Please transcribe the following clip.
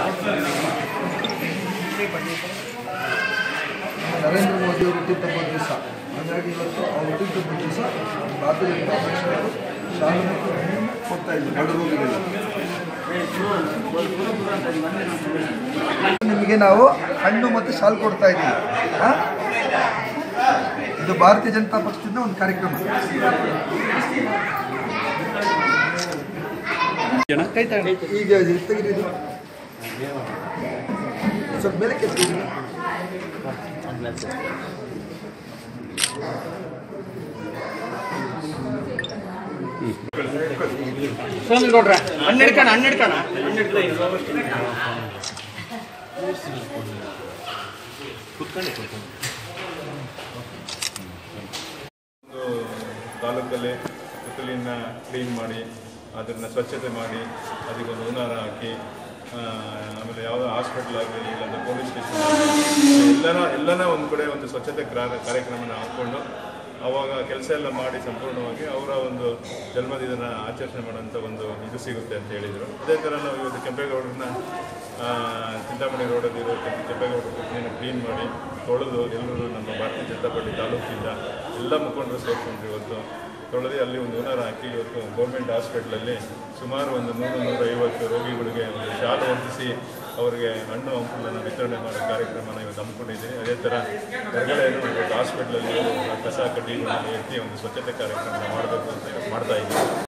ನರೇಂದ್ರ ಮೋದಿ ಅವರು ಹುಟ್ಟಿದ್ದಬ್ಬ ದಿವಸ ಹಾಗಾಗಿ ಇವತ್ತು ಅವ್ರ ಹುಟ್ಟಿದ್ದಬ್ಬ ದಿವಸ ಭಾರತೀಯ ಜನತಾ ಪಕ್ಷದವರು ಶಾಲೆ ಮತ್ತು ಹಣ್ಣು ಕೊಡ್ತಾ ಇದ್ರು ಬಡ ರೋಗಿಗಳಿಗೆ ನಿಮಗೆ ನಾವು ಹಣ್ಣು ಮತ್ತು ಶಾಲು ಕೊಡ್ತಾ ಇದ್ದೀವಿ ಆ? ಇದು ಭಾರತೀಯ ಜನತಾ ಪಕ್ಷದಿಂದ ಒಂದು ಕಾರ್ಯಕ್ರಮ ಈಗ ಇದು ತೆಗೀರಿ ಇದು. ಸ್ವಲ್ಪ ಮೇಲೆ ಕೆತ್ತಿರಿ ನೋಡ್ರ ಹನ್ನೆರಡು ಹನ್ನೆರಡು ಕಣ ಒಂದು ತಾಲೂಕಲ್ಲಿ ಸುತ್ತಲಿನ ಕ್ಲೀನ್ ಮಾಡಿ ಅದನ್ನು ಸ್ವಚ್ಛತೆ ಮಾಡಿ ಅದಕ್ಕೊಂದು ಹುನಾರ ಹಾಕಿ ಆ, ಆಮೇಲೆ ಯಾವುದೋ ಹಾಸ್ಪಿಟ್ಲ್ ಆಗಲಿ ಇಲ್ಲಾಂದ್ರೆ ಪೊಲೀಸ್ ಸ್ಟೇಷನ್ ಎಲ್ಲನ ಎಲ್ಲನ ಒಂದು ಕಡೆ ಒಂದು ಸ್ವಚ್ಛತೆ ಕ್ರಾ- ಕಾರ್ಯಕ್ರಮನ ಹಾಕ್ಕೊಂಡು ಅವಾಗ ಕೆಲಸ ಎಲ್ಲ ಮಾಡಿ ಸಂಪೂರ್ಣವಾಗಿ ಅವರ ಒಂದು ಜನ್ಮದಿನ ಆಚರಣೆ ಮಾಡೋಂಥ ಒಂದು ಇದು ಸಿಗುತ್ತೆ ಅಂತ ಹೇಳಿದರು ಅದೇ ಥರ ನಾವು ಇವತ್ತು ಕೆಂಪೇಗೌಡರನ್ನ ಆ, ಚಿಂತಾಮಣಿ ರೋಡಲ್ಲಿರೋ ಕೆಂಪ- ಕೆಂಪೇಗೌಡರ ಪುತ್ರಿಯನ್ನು ಕ್ಲೀನ್ ಮಾಡಿ ತೊಳೆದು ಎಲ್ಲರೂ ನಮ್ಮ ಭಾರತೀಯ ಜನತಾ ಪಾರ್ಟಿ ತಾಲೂಕಿಂದ ಎಲ್ಲ ಮುಖಂಡರು ಸೇರಿಕೊಂಡ್ರು ಇವತ್ತು ತೊಳೆದು ಅಲ್ಲಿ ಒಂದು ಹುನರ ಹಾಕಿ ಇವತ್ತು ಗೌರ್ಮೆಂಟ್ ಹಾಸ್ಪಿಟ್ಲಲ್ಲಿ ಸುಮಾರು ಒಂದು ನೂರು ನೂರ ಐವತ್ತು ರೋಗಿಗಳಿಗೆ ಒಂದು ಶಾಲೆ ಹೊಂದಿಸಿ ಅವರಿಗೆ ಹಣ್ಣು ಹಂಪಲನ್ನು ವಿತರಣೆ ಮಾಡೋ ಕಾರ್ಯಕ್ರಮನ ಇವತ್ತು ಹಮ್ಮಿಕೊಂಡಿದ್ದೀವಿ ಅದೇ ಥರ ಹೊರಗಡೆಯನ್ನು ಇವತ್ತು ಹಾಸ್ಪಿಟ್ಲಲ್ಲಿ ಕಸ ಕಡ್ಡಿಗಳನ್ನು ಎತ್ತಿ ಒಂದು ಸ್ವಚ್ಛತೆ ಕಾರ್ಯಕ್ರಮ ಮಾಡಬೇಕು ಅಂತ ಮಾಡ್ತಾ ಇದ್ದೀವಿ